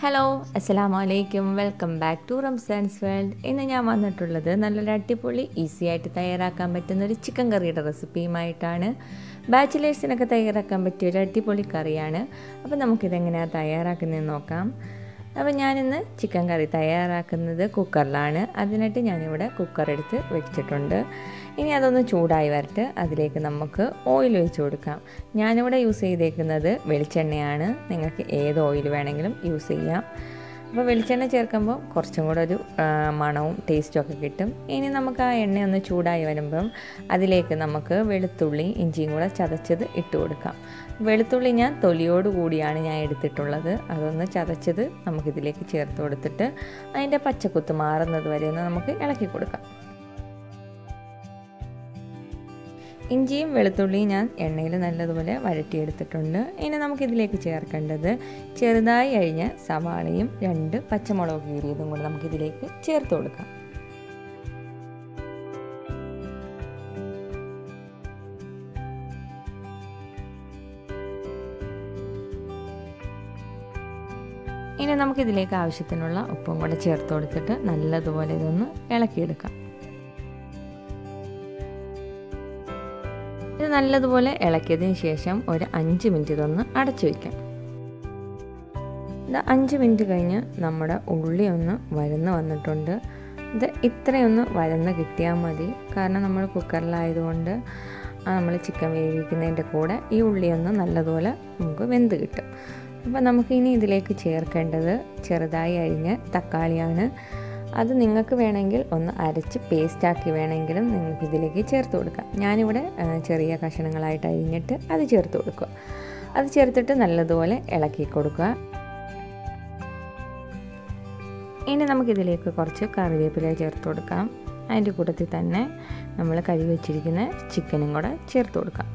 hello അസ്സലാമു അലൈക്കും welcome back to റംസാൻസ് വേൾഡ് ഇന്ന് ഞാൻ വന്നിട്ടുള്ളത് നല്ലൊരു അടിപൊളി ഈസി ആയിട്ട് തയ്യാറാക്കാൻ പറ്റുന്ന ഒരു ചിക്കൻ കറിയുടെ റെസിപ്പിയുമായിട്ടാണ് ബാച്ചിലേഴ്സിനൊക്കെ തയ്യാറാക്കാൻ പറ്റിയ ഒരു അടിപൊളി കറിയാണ് അപ്പോൾ നമുക്കിതെങ്ങനെയാണ് തയ്യാറാക്കുന്നതെന്ന് നോക്കാം അപ്പോൾ ഞാനിന്ന് ചിക്കൻ കറി തയ്യാറാക്കുന്നത് കുക്കറിലാണ് അതിനായിട്ട് ഞാനിവിടെ കുക്കർ എടുത്ത് വെച്ചിട്ടുണ്ട് ഇനി അതൊന്ന് ചൂടായി വരട്ട് അതിലേക്ക് നമുക്ക് ഓയിൽ ഒഴിച്ച് കൊടുക്കാം ഞാനിവിടെ യൂസ് ചെയ്തേക്കുന്നത് വെളിച്ചെണ്ണയാണ് നിങ്ങൾക്ക് ഏത് ഓയിൽ വേണമെങ്കിലും യൂസ് ചെയ്യാം അപ്പോൾ വെളിച്ചെണ്ണ ചേർക്കുമ്പോൾ കുറച്ചും കൂടെ ഒരു മണവും ടേസ്റ്റും ഒക്കെ കിട്ടും ഇനി നമുക്ക് ആ എണ്ണ ഒന്ന് ചൂടായി വരുമ്പം അതിലേക്ക് നമുക്ക് വെളുത്തുള്ളി ഇഞ്ചിയും കൂടെ ചതച്ചത് ഇട്ട് കൊടുക്കാം വെളുത്തുള്ളി ഞാൻ തൊലിയോട് കൂടിയാണ് ഞാൻ എടുത്തിട്ടുള്ളത് അതൊന്ന് ചതച്ചത് നമുക്കിതിലേക്ക് ചേർത്ത് കൊടുത്തിട്ട് അതിൻ്റെ പച്ചക്കുത്ത് മാറുന്നത് വരെ ഒന്ന് നമുക്ക് ഇളക്കി കൊടുക്കാം ഇഞ്ചിയും വെളുത്തുള്ളിയും ഞാൻ എണ്ണയിൽ നല്ലതുപോലെ വഴറ്റിയെടുത്തിട്ടുണ്ട് ഇനി നമുക്കിതിലേക്ക് ചേർക്കേണ്ടത് ചെറുതായി അഴിഞ്ഞ സവാളയും രണ്ട് പച്ചമുളക് കീറിയതും കൂടെ നമുക്കിതിലേക്ക് ചേർത്ത് കൊടുക്കാം ഇനി നമുക്കിതിലേക്ക് ആവശ്യത്തിനുള്ള ഉപ്പും കൂടെ ചേർത്ത് കൊടുത്തിട്ട് നല്ലതുപോലെ ഇതൊന്ന് ഇളക്കിയെടുക്കാം ഇത് നല്ലതുപോലെ ഇളക്കിയതിന് ശേഷം ഒരു അഞ്ച് മിനിറ്റ് ഇതൊന്ന് അടച്ചു വയ്ക്കാം ഇത് അഞ്ച് മിനിറ്റ് കഴിഞ്ഞ് നമ്മുടെ ഉള്ളി ഒന്ന് വരന്ന് വന്നിട്ടുണ്ട് ഇത് ഇത്രയൊന്ന് വരന്ന് കിട്ടിയാൽ മതി കാരണം നമ്മൾ കുക്കറിലായതുകൊണ്ട് നമ്മൾ ചിക്കൻ വേവിക്കുന്നതിൻ്റെ കൂടെ ഈ ഉള്ളി ഒന്ന് നല്ലതുപോലെ നമുക്ക് വെന്ത് കിട്ടും അപ്പോൾ നമുക്കിനി ഇതിലേക്ക് ചേർക്കേണ്ടത് ചെറുതായി അരിഞ്ഞ തക്കാളിയാണ് അത് നിങ്ങൾക്ക് വേണമെങ്കിൽ ഒന്ന് അരച്ച് പേസ്റ്റാക്കി വേണമെങ്കിലും നിങ്ങൾക്ക് ഇതിലേക്ക് ചേർത്ത് കൊടുക്കാം ഞാനിവിടെ ചെറിയ കഷണങ്ങളായിട്ട് അരിഞ്ഞിട്ട് അത് ചേർത്ത് കൊടുക്കുക അത് ചേർത്തിട്ട് നല്ലതുപോലെ ഇളക്കി കൊടുക്കുക ഇനി നമുക്കിതിലേക്ക് കുറച്ച് കറിവേപ്പില ചേർത്ത് കൊടുക്കാം അതിൻ്റെ കൂട്ടത്തിൽ തന്നെ നമ്മൾ കഴുകി വെച്ചിരിക്കുന്ന ചിക്കനും കൂടെ ചേർത്ത് കൊടുക്കാം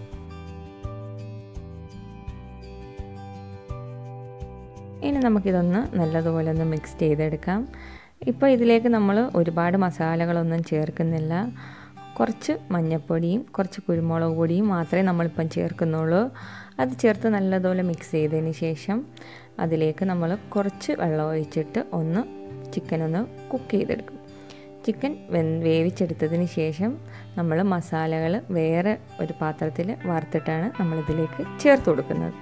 ഇനി നമുക്കിതൊന്ന് നല്ലതുപോലെ ഒന്ന് മിക്സ് ചെയ്തെടുക്കാം ഇപ്പോൾ ഇതിലേക്ക് നമ്മൾ ഒരുപാട് മസാലകളൊന്നും ചേർക്കുന്നില്ല കുറച്ച് മഞ്ഞൾപ്പൊടിയും കുറച്ച് കുരുമുളക് പൊടിയും മാത്രമേ നമ്മളിപ്പം ചേർക്കുന്നുള്ളൂ അത് ചേർത്ത് നല്ലതുപോലെ മിക്സ് ചെയ്തതിന് ശേഷം അതിലേക്ക് നമ്മൾ കുറച്ച് വെള്ളം ഒഴിച്ചിട്ട് ഒന്ന് ചിക്കൻ ഒന്ന് കുക്ക് ചെയ്തെടുക്കും ചിക്കൻ വെ വേവിച്ചെടുത്തതിന് ശേഷം നമ്മൾ മസാലകൾ വേറെ ഒരു പാത്രത്തിൽ വറുത്തിട്ടാണ് നമ്മളിതിലേക്ക് ചേർത്ത് കൊടുക്കുന്നത്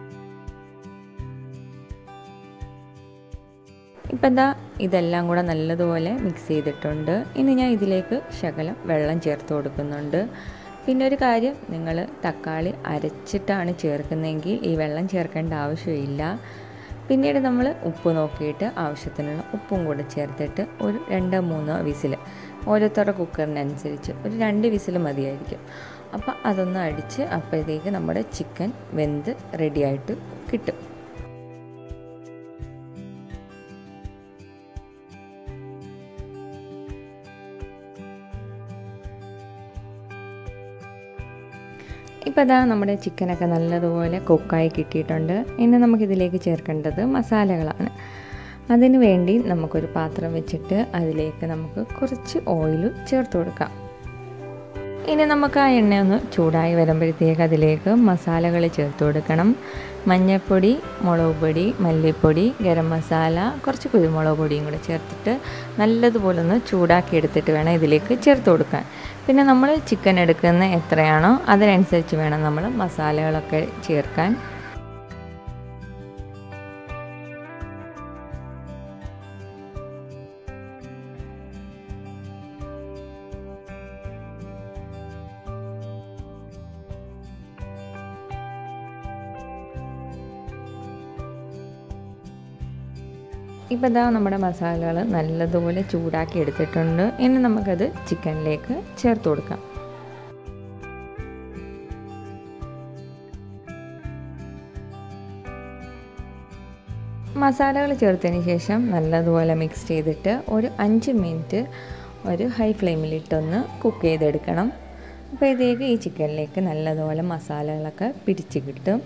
ഇപ്പം എന്താ ഇതെല്ലാം കൂടെ നല്ലതുപോലെ മിക്സ് ചെയ്തിട്ടുണ്ട് ഇനി ഞാൻ ഇതിലേക്ക് ശകലം വെള്ളം ചേർത്ത് കൊടുക്കുന്നുണ്ട് പിന്നെ ഒരു കാര്യം നിങ്ങൾ തക്കാളി അരച്ചിട്ടാണ് ചേർക്കുന്നതെങ്കിൽ ഈ വെള്ളം ചേർക്കേണ്ട ആവശ്യമില്ല പിന്നീട് നമ്മൾ ഉപ്പ് നോക്കിയിട്ട് ആവശ്യത്തിനുള്ള ഉപ്പും കൂടെ ചേർത്തിട്ട് ഒരു രണ്ട് മൂന്നോ വിസിൽ ഓരോരുത്തരുടെ കുക്കറിനനുസരിച്ച് ഒരു രണ്ട് വിസിൽ മതിയായിരിക്കും അപ്പോൾ അതൊന്ന് അടിച്ച് അപ്പോഴത്തേക്ക് നമ്മുടെ ചിക്കൻ വെന്ത് റെഡിയായിട്ട് കിട്ടും ഇപ്പോൾ ഇതാ നമ്മുടെ ചിക്കനൊക്കെ നല്ലതുപോലെ കുക്കായി കിട്ടിയിട്ടുണ്ട് ഇനി നമുക്കിതിലേക്ക് ചേർക്കേണ്ടത് മസാലകളാണ് അതിനു വേണ്ടി നമുക്കൊരു പാത്രം വെച്ചിട്ട് അതിലേക്ക് നമുക്ക് കുറച്ച് ഓയിൽ ചേർത്ത് കൊടുക്കാം ഇനി നമുക്ക് ആ എണ്ണ ഒന്ന് ചൂടായി വരുമ്പോഴത്തേക്ക് അതിലേക്ക് മസാലകൾ ചേർത്ത് കൊടുക്കണം മഞ്ഞൾപ്പൊടി മുളക് പൊടി മല്ലിപ്പൊടി ഗരം മസാല കുറച്ച് കുരുമുളക് പൊടിയും കൂടെ ചേർത്തിട്ട് നല്ലതുപോലെ ഒന്ന് ചൂടാക്കി എടുത്തിട്ട് വേണം ഇതിലേക്ക് ചേർത്ത് കൊടുക്കാൻ പിന്നെ നമ്മൾ ചിക്കൻ എടുക്കുന്ന എത്രയാണോ അതിനനുസരിച്ച് വേണം നമ്മൾ മസാലകളൊക്കെ ചേർക്കാൻ ഇപ്പോൾ ഇതാ നമ്മുടെ മസാലകൾ നല്ലതുപോലെ ചൂടാക്കി എടുത്തിട്ടുണ്ട് ഇനി നമുക്കത് ചിക്കനിലേക്ക് ചേർത്ത് കൊടുക്കാം മസാലകൾ ചേർത്തതിന് ശേഷം നല്ലതുപോലെ മിക്സ് ചെയ്തിട്ട് ഒരു അഞ്ച് മിനിറ്റ് ഒരു ഹൈ ഫ്ലെയിമിലിട്ടൊന്ന് കുക്ക് ചെയ്തെടുക്കണം അപ്പോൾ ഇതേക്ക് ഈ ചിക്കനിലേക്ക് നല്ലതുപോലെ മസാലകളൊക്കെ പിടിച്ച് കിട്ടും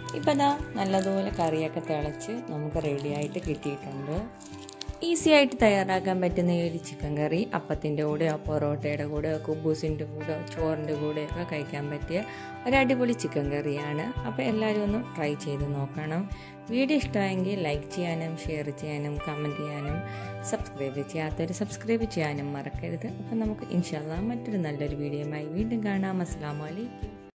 ഇപ്പം ദാ നല്ലതുപോലെ കറിയൊക്കെ തിളച്ച് നമുക്ക് റെഡിയായിട്ട് കിട്ടിയിട്ടുണ്ട് ഈസി ആയിട്ട് തയ്യാറാക്കാൻ പറ്റുന്ന ഈ ഒരു ചിക്കൻ കറി അപ്പത്തിൻ്റെ കൂടെയോ പൊറോട്ടയുടെ കൂടെയോ കുബൂസിൻ്റെ കൂടെയോ ചോറിൻ്റെ കൂടെയൊക്കെ കഴിക്കാൻ പറ്റിയ ഒരു അടിപൊളി ചിക്കൻ കറിയാണ് അപ്പോൾ എല്ലാവരും ഒന്ന് ട്രൈ ചെയ്ത് നോക്കണം വീഡിയോ ഇഷ്ടമായെങ്കിൽ ലൈക്ക് ചെയ്യാനും ഷെയർ ചെയ്യാനും കമൻറ്റ് ചെയ്യാനും സബ്സ്ക്രൈബ് ചെയ്യാത്തവർ സബ്സ്ക്രൈബ് ചെയ്യാനും മറക്കരുത് അപ്പം നമുക്ക് ഇൻഷാല്ല മറ്റൊരു നല്ലൊരു വീഡിയോയുമായി വീണ്ടും കാണാം അസ്സാം വലൈക്കും